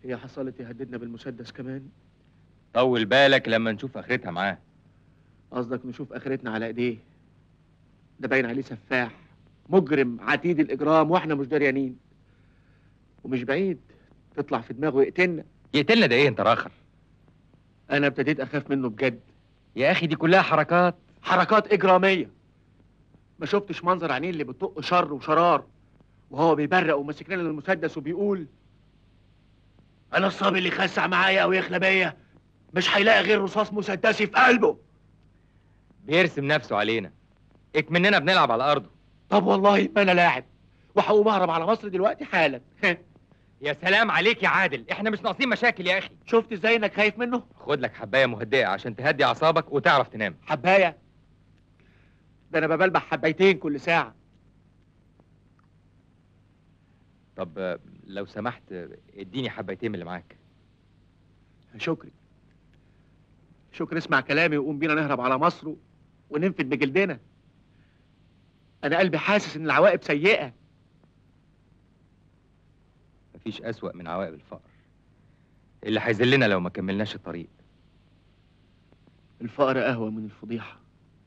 هي حصلت يهددنا بالمسدس كمان طول بالك لما نشوف اخرتها معاه قصدك نشوف اخرتنا على ايديه ده باين عليه سفاح مجرم عتيد الاجرام واحنا مش دريانين ومش بعيد تطلع في دماغه يقتلنا يقتلنا ده ايه انت راخر انا ابتديت اخاف منه بجد يا اخي دي كلها حركات حركات اجراميه ما شفتش منظر عينيه اللي بتطق شر وشرار وهو بيبرق وماسك لنا المسدس وبيقول انا الصبي اللي يخسع معايا او يخلى بيا مش هيلاقي غير رصاص مسدسي في قلبه بيرسم نفسه علينا اكمننا بنلعب على ارضه طب والله ما انا لاعب وهقوم اهرب على مصر دلوقتي حالا يا سلام عليك يا عادل احنا مش ناقصين مشاكل يا اخي شفت ازاي انك خايف منه خد لك حبايه مهدئه عشان تهدي اعصابك وتعرف تنام حبايه ده انا ببلبع حبايتين كل ساعه طب آه، لو سمحت آه، اديني حبايتين من اللي معاك شكري شكري اسمع كلامي وقوم بينا نهرب على مصر و- وننفد بجلدنا انا قلبي حاسس ان العواقب سيئه مفيش اسوأ من عواقب الفقر اللي هيذلنا لو ما كملناش الطريق الفقر اهون من الفضيحه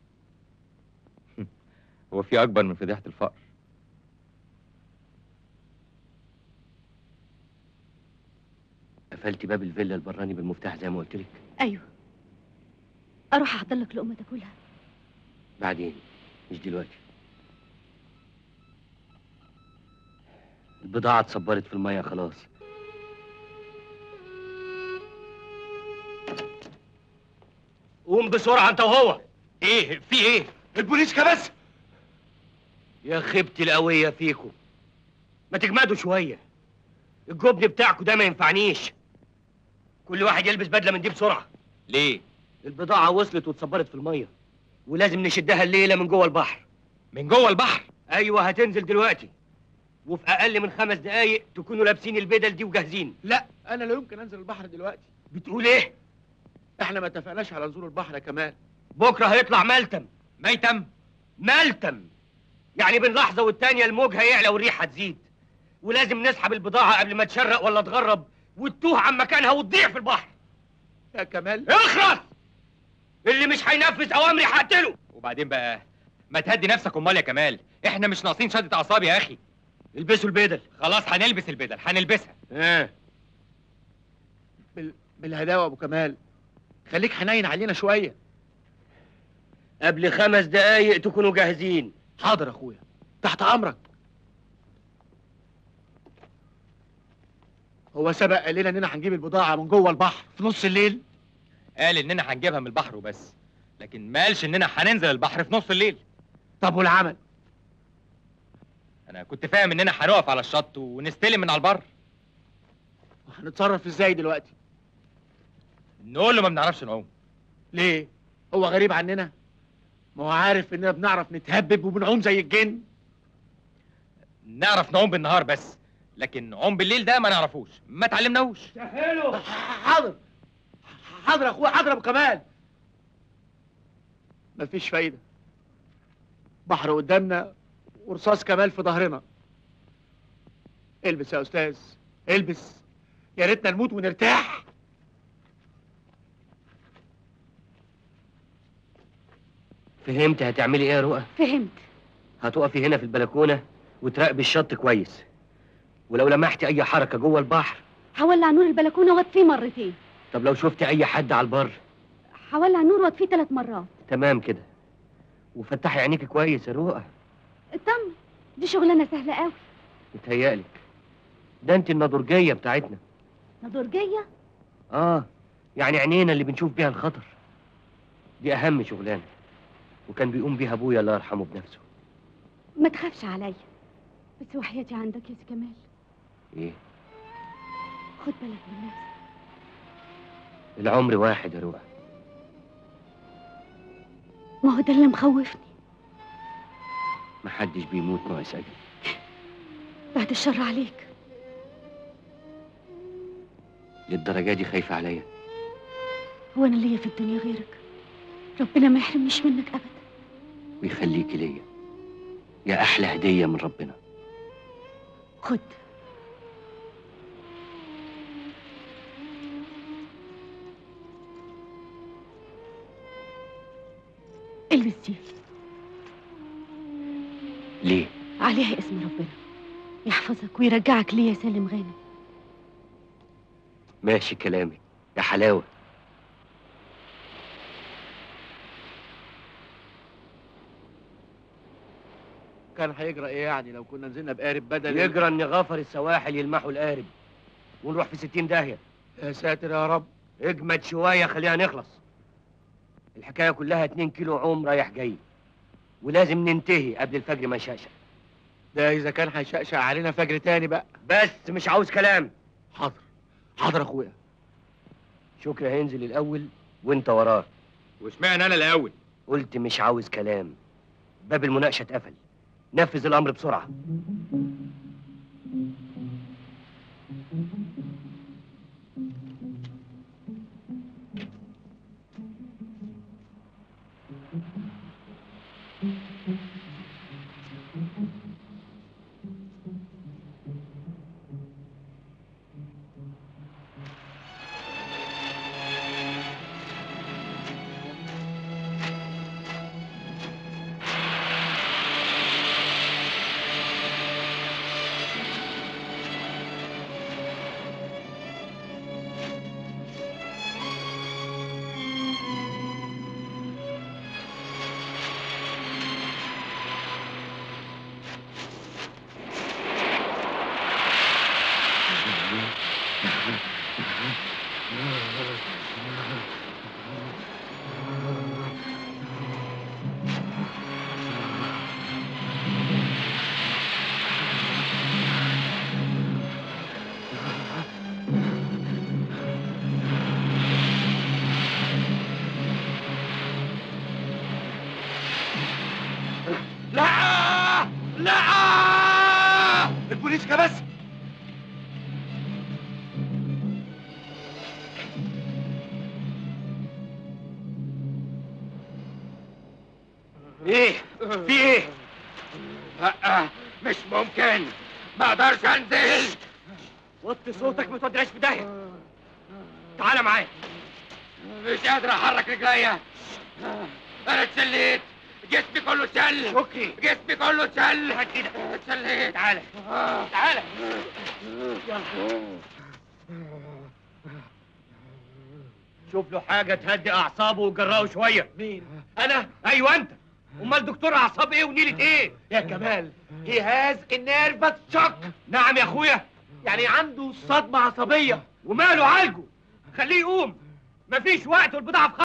هو في اكبر من فضيحه الفقر قفلتي باب الفيلا البراني بالمفتاح زي ما قلت لك ايوه اروح احضر لك لقمه تاكلها بعدين مش دلوقتي البضاعة اتصبرت في المية خلاص قوم بسرعه انت وهو ايه في ايه البوليس كبس يا خيبتي القوية فيكم ما تجمدوا شويه الجبن بتاعكوا ده ما ينفعنيش كل واحد يلبس بدله من دي بسرعه ليه البضاعة وصلت واتصبرت في المية ولازم نشدها الليله من جوه البحر من جوه البحر ايوه هتنزل دلوقتي وفي اقل من خمس دقايق تكونوا لابسين البدل دي وجاهزين لا انا لا يمكن انزل البحر دلوقتي بتقول ايه احنا ما اتفقناش على نزول البحر يا كمال بكره هيطلع ملتم ميتم ملتم يعني بين لحظه والتانيه الموج هيعلى والريح هتزيد ولازم نسحب البضاعه قبل ما تشرق ولا تغرب وتتوه عن مكانها وتضيع في البحر يا كمال اخرس اللي مش هينفذ اوامري هقتله وبعدين بقى ما تهدي نفسك امال يا كمال احنا مش ناقصين شدة اعصاب يا اخي البسوا البدل خلاص هنلبس البدل هنلبسها ايه بال... بالهداوه ابو كمال خليك حنين علينا شويه قبل خمس دقايق تكونوا جاهزين حاضر يا اخويا تحت امرك هو سبق قال لنا اننا هنجيب البضاعه من جوه البحر في نص الليل قال اننا هنجيبها من البحر وبس لكن ما قالش اننا هننزل البحر في نص الليل طب والعمل انا كنت فاهم اننا هنقف على الشط ونستلم من على البر هنتصرف ازاي دلوقتي نقول له ما بنعرفش نعوم ليه هو غريب عننا ما هو عارف اننا بنعرف نتهبب وبنعوم زي الجن نعرف نعوم بالنهار بس لكن نعوم بالليل ده ما نعرفوش ما تعلمناهوش سهلوا حاضر حاضر يا اخويا حاضر يا ابو كمال مفيش فايده بحر قدامنا ورصاص كمال في ظهرنا البس يا استاذ البس يا ريتنا نموت ونرتاح فهمت هتعملي ايه يا رؤى فهمت هتقفي هنا في البلكونة وتراقبي الشط كويس ولو لمحتي اي حركة جوه البحر هولع نور البلكونه واطفيه مرتين طب لو شفتي اي حد على البر هولع نور واطفيه ثلاث مرات تمام كده وفتحي عينيك كويس يا رؤى اطمن دي شغلانه سهله قوي متهيألك ده انت النضرجية بتاعتنا نضرجيه اه يعني عينينا اللي بنشوف بيها الخطر دي اهم شغلانة وكان بيقوم بيها ابويا الله يرحمه بنفسه ما تخافش عليا بس وحياتي عندك يا سي كمال ايه خد بالك من نفسك العمر واحد يا رؤى ما هو ده اللي مخوفني محدش بيموت ناقص اجل بعد الشر عليك للدرجة دي خايفة عليا هو انا ليا في الدنيا غيرك ربنا ما يحرمنيش منك ابدا ويخليكي ليا يا احلى هدية من ربنا خد البس دي ليه عليها اسم ربنا يحفظك ويرجعك ليا سالم غانم ماشي كلامك يا حلاوه كان هيجرى ايه يعني لو كنا نزلنا بقارب بدل يجرى ان غفر السواحل يلمحوا القارب ونروح في ستين داهيه يا ساتر يا رب اجمد شويه خلينا نخلص الحكايه كلها اتنين كيلو عوم رايح جاي ولازم ننتهي قبل الفجر ما يشقشق ده اذا كان هيشقشق علينا فجر تاني بقى بس مش عاوز كلام حاضر حاضر يا اخويا شكري هينزل الاول وانت وراه واشمعنى انا الاول قلت مش عاوز كلام باب المناقشه اتقفل نفذ الامر بسرعه لا لا البوليس بس ايه في ايه لا مش ممكن ما اقدرش انزل وطي صوتك ما توديناش في داهيه تعالى معايا مش قادر احرك رجليا انا اتشليت جسمي كله اتشل شكري جسمي كله اتشل هات ايدك اتشليت تعالى تعالى شوف له حاجه تهدي اعصابه وجراه شويه مين انا ايوه انت امال دكتور اعصاب ايه ونيله ايه يا كمال هي هاز النيرفس شوك نعم يا اخويا يعني عنده صدمه عصبيه وماله عالجه خليه يقوم مفيش وقت والبضاعه في